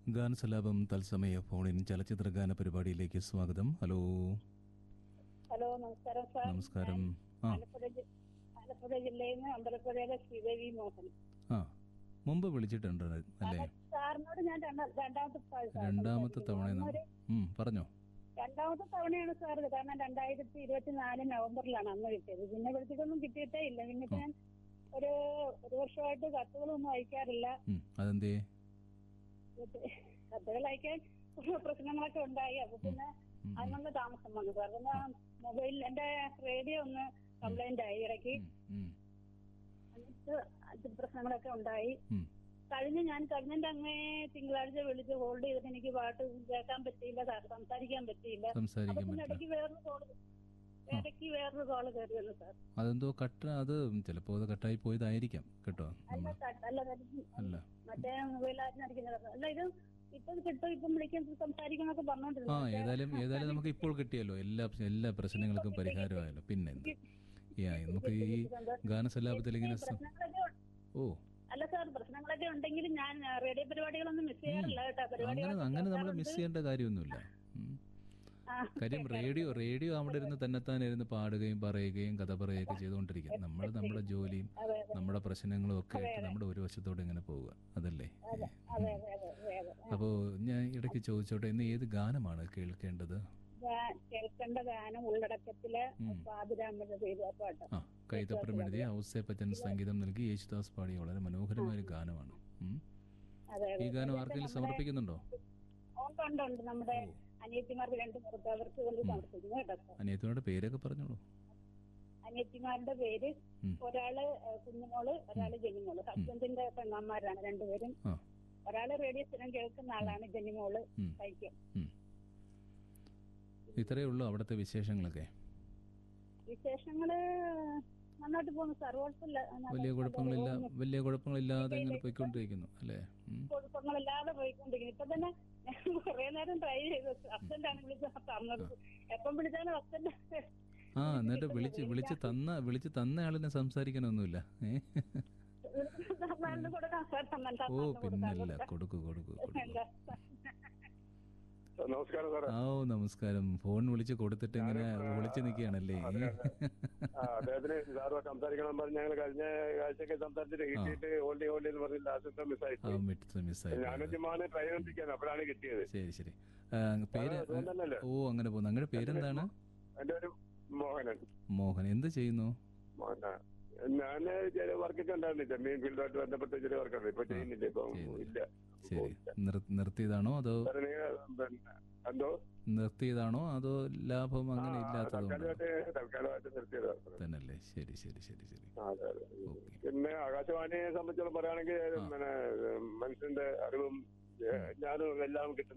ഗാനസലാപം തത്സമയ ഫോണിൻ ചലച്ചിത്ര ഗാന പരിപാടിയിലേക്ക് സ്വാഗതം ഹലോ ഹലോ നമസ്കാരം സാർ നമസ്കാരം ആ ആലപ്പുഴ ജി- ആലപ്പുഴ ജില്ലയിൽ നിന്ന് അമ്പലപ്പുഴയിലെ ശ്രീദേവി മോഹൻ ആ മുമ്പ് വിളിച്ചിട്ടുണ്ട് അല്ലേ സാറിനോട് ഞാൻ രണ്ടാ- രണ്ടാമത്തെ പ്രാവശ്യം സാർ രണ്ടാമത്തെ തവണ സംസാരിക്കുന്നത്. ഒരു ഉം, പറഞ്ഞോ രണ്ടാമത്തെ തവണയാണ് സാർ ഇത് കാരണം രണ്ടായിരത്തി ഇരുപത്തിനാല് നവംബറിലാണ് അന്ന് കിട്ടിയത് പിന്നെ വിളിച്ചിട്ടൊന്നും കിട്ടിയിട്ടേ ഇല്ല പിന്നെ ഇപ്പൊ ഞാൻ ഒരു ഒരു വർഷമായിട്ട് കത്തുകളൊന്നും അയക്കാറില്ല ഉം, അതെന്തേ ഇത് കത്തുകൾ അയക്കാൻ പ്രശ്നങ്ങളൊക്കെ ഉണ്ടായി അപ്പൊ പിന്നെ ഉം, ഉം, അതിനുള്ള താമസം വന്നു സാർ പിന്നെ മൊബൈലിൽ എന്റെ റേഡിയോ ഒന്ന് കംപ്ലൈന്റ് ആയി ഇടയ്ക്ക് ഉം, ഉം, എന്നിട്ട് അത് പ്രശ്നങ്ങളൊക്കെ ഉണ്ടായി ഉം. കഴിഞ്ഞ ഞാൻ കഴിഞ്ഞതിന്റെ അങ്ങേ തിങ്കളാഴ്ച വിളിച്ച് ഹോൾഡ് ചെയ്തിട്ട് എനിക്ക് പാട്ട് കേൾക്കാൻ പറ്റിയില്ല സാർ സംസാരിക്കാൻ പറ്റിയില്ല അപ്പൊ സംസാരിക്കാൻ പിന്നെ പറ്റില്ല ഇടയ്ക്ക് വേറൊരു കോള് ഇടയ്ക്ക് വേറൊരു കോള് കയറി വന്നു സാർ അതെന്തോ കട്ട് അത് ചിലപ്പോ അത് കട്ടായി പോയതായിരിക്കാം കേട്ടോ അല്ല നമ്മൾ സാർ, അല്ല കാര്യം അല്ല മറ്റേ മൊബൈലായിരുന്നു അടിക്കുന്നത് അല്ല ഇത് ഇപ്പൊ ഇത് കിട്ടും ഇപ്പം വിളിക്കാൻ സംസാരിക്കണമൊക്കെ ആ പറഞ്ഞോണ്ടിരുന്നു ഏതായാലും ഏതായാലും നമുക്ക് ഇപ്പോൾ കിട്ടിയല്ലോ എല്ലാ എല്ലാ പ്രശ്നങ്ങൾക്കും പരിഹാരമായല്ലോ പിന്നെ എന്ത് യാ നമുക്ക് ഈ ഗാനസലാപത്തിൽ ഇങ്ങനെ സ- പ്രശ്നങ്ങളൊക്കെ ഉണ്ട്. ഓ അല്ല സാർ പ്രശ്നങ്ങളൊക്കെ ഉണ്ടെങ്കിലും ഞാൻ റേഡിയോ പരിപാടികളൊന്നും മിസ് ചെയ്യാറില്ല കേട്ടോ അങ്ങനെ പരിപാടികളൊക്കെ അങ്ങനെ നമ്മൾ കേൾക്കാറുണ്ട്. മിസ് ചെയ്യേണ്ട കാര്യമൊന്നുമില്ല ഉം. ആ, കാര്യം റേഡിയോ റേഡിയോ അവിടെ ഇരുന്ന് തന്നെത്താൻ ഇരുന്ന് പാടുകയും പറയുകയും കഥ പറയുകയൊക്കെ ചെയ്തുകൊണ്ടിരിക്കും നമ്മൾ നമ്മുടെ ജോലിയും അതെ നമ്മുടെ പ്രശ്നങ്ങളും ഒക്കെ ആയിട്ട് നമ്മുടെ ഒരു വശത്തോടെ ഇങ്ങനെ പോവുക അതല്ലേ അതെ അതെ അതെ അതെ അതെ അപ്പോൾ ഞാൻ ഇടയ്ക്ക് ചോദിച്ചോട്ടെ ഇന്ന് ഏത് ഗാനമാണ് കേൾക്കേണ്ടത് ഗാ- കേൾക്കേണ്ട ഗാനം ഉള്ളടക്കത്തില് പാതിരാമന്റെ പേര് ആ പാട്ട് ആ കൈതപ്പുറം എഴുതിയ ഔസേപ്പച്ചൻ സംഗീതം നൽകി യേശുദാസ് പാടിയ വളരെ മനോഹരമായ ഒരു ഗാനമാണ് ഉം. അതെ ഈ ഗാനം ആർക്കെങ്കിലും സമർപ്പിക്കുന്നുണ്ടോ ഉണ്ട് ഉണ്ട് ഉണ്ട് നമ്മുടെ അനിയത്തിമാർക്ക് രണ്ട് പുറത്ത് അവർക്ക് വേണ്ടി സമർപ്പിക്കുന്നു കേട്ടോ സാർ. അനിയത്തിനോട് പേരൊക്കെ പറഞ്ഞോളൂ അനിയത്തിമാരുടെ പേര് ഉം. ഒരാള് ഏഹ്, കുഞ്ഞുമോള് ഒരാള് ജനിമോള് ഹസ്ബൻഡിന്റെ പെണ്ണന്മാരാണ് രണ്ടുപേരും ആ ഒരാള് റേഡിയോ സ്ഥിരം കേൾക്കുന്ന ആളാണ് ജനിമോള് ഉം. കഴിക്കും ഉം. ഇത്രയേ ഉള്ളൂ അവിടുത്തെ വിശേഷങ്ങളൊക്കെ വിശേഷങ്ങള് നന്നായിട്ട് പോകുന്നു സാർ കുഴപ്പമില്ല വലിയ കുഴപ്പങ്ങളില്ല വലിയ കുഴപ്പങ്ങളില്ലാതെ ഇങ്ങനെ പോയിക്കൊണ്ടിരിക്കുന്നു അല്ലേ ഉം. കുഴപ്പങ്ങളില്ലാതെ പോയിക്കൊണ്ടിരിക്കുന്നു ഇപ്പൊ തന്നെ ഞാൻ കുറെ നേരം ട്രൈ ചെയ്തു ഹസ്ബൻഡാണ് വിളിച്ചത് തന്നത് എപ്പം വിളിച്ചാലും ഹസ്ബൻഡ് ആ എന്നിട്ട് വിളിച്ച് വിളിച്ച് തന്ന വിളിച്ച് തന്ന ആളിനെ സംസാരിക്കാനൊന്നുമില്ല ഏ കൊടുക്കാം സാർ തന്നാ ഓ പിന്നല്ല കൊടുക്കൂ കൊടുക്കൂ കൊടുക്കൂ നമസ്കാരം സാറേ ആ ഓ നമസ്കാരം ഫോൺ വിളിച്ച് കൊടുത്തിട്ട് ഇങ്ങനെ വിളിച്ചു നിൽക്കുകയാണല്ലേ ആ, അദ്ദേഹത്തിന് സാറ് സംസാരിക്കണം പറഞ്ഞ് ഞങ്ങൾ കഴിഞ്ഞ ആഴ്ചയൊക്കെ സംസാരിച്ചിട്ട് കിട്ടിയിട്ട് ഹോൾഡ് ഹോൾഡ് എന്ന് പറഞ്ഞ് ലാസ്റ്റ് മിസ്സായി ആ മിസ് മിസ്സായി ഞാനും ചുമ്മാനെ ട്രെയിൻ എത്തിക്കാൻ അപ്പോഴാണ് കിട്ടിയത് ശരി ശരി ആ, പേര് സാറേ, സുഖം തന്നെയല്ലേ? ഓ അങ്ങനെ പോകുന്നു അങ്ങയുടെ പേരെന്താണ് എന്റെ ഒരു മോഹനൻ മോഹൻ എന്ത് ചെയ്യുന്നു മോഹന ഞാൻ ചില വർക്കൊക്കെ ഉണ്ടായിരുന്നു ചെമ്മീൻ ഫീൽഡുമായിട്ട് ബന്ധപ്പെട്ട ചില വർക്കുണ്ട് ഇപ്പൊ ചെയ്യുന്നില്ല ഇപ്പൊ ഇല്ല ശരി നിർ- നിർത്തിയതാണോ അതോ സാറേ നിങ്ങൾ പിന്നെ എന്തോ നിർത്തിയതാണോ അതോ ലാഭം അങ്ങനെ ആ, ഇല്ലാത്തതുകൊണ്ടോ തൽക്കാലമായിട്ട് തൽക്കാലമായിട്ട് നിർത്തിയതാണ് തന്നല്ലേ ശരി ശരി ശരി ശരി ആ, അതെ, അതെ. ഓക്കെ പിന്നെ ആകാശവാണിയെ സംബന്ധിച്ചോളം പറയുകയാണെങ്കിൽ പിന്നെ മനുഷ്യന്റെ അറിവും ഏഹ്, ജ്ഞാനവും എല്ലാം കിട്ടുന്ന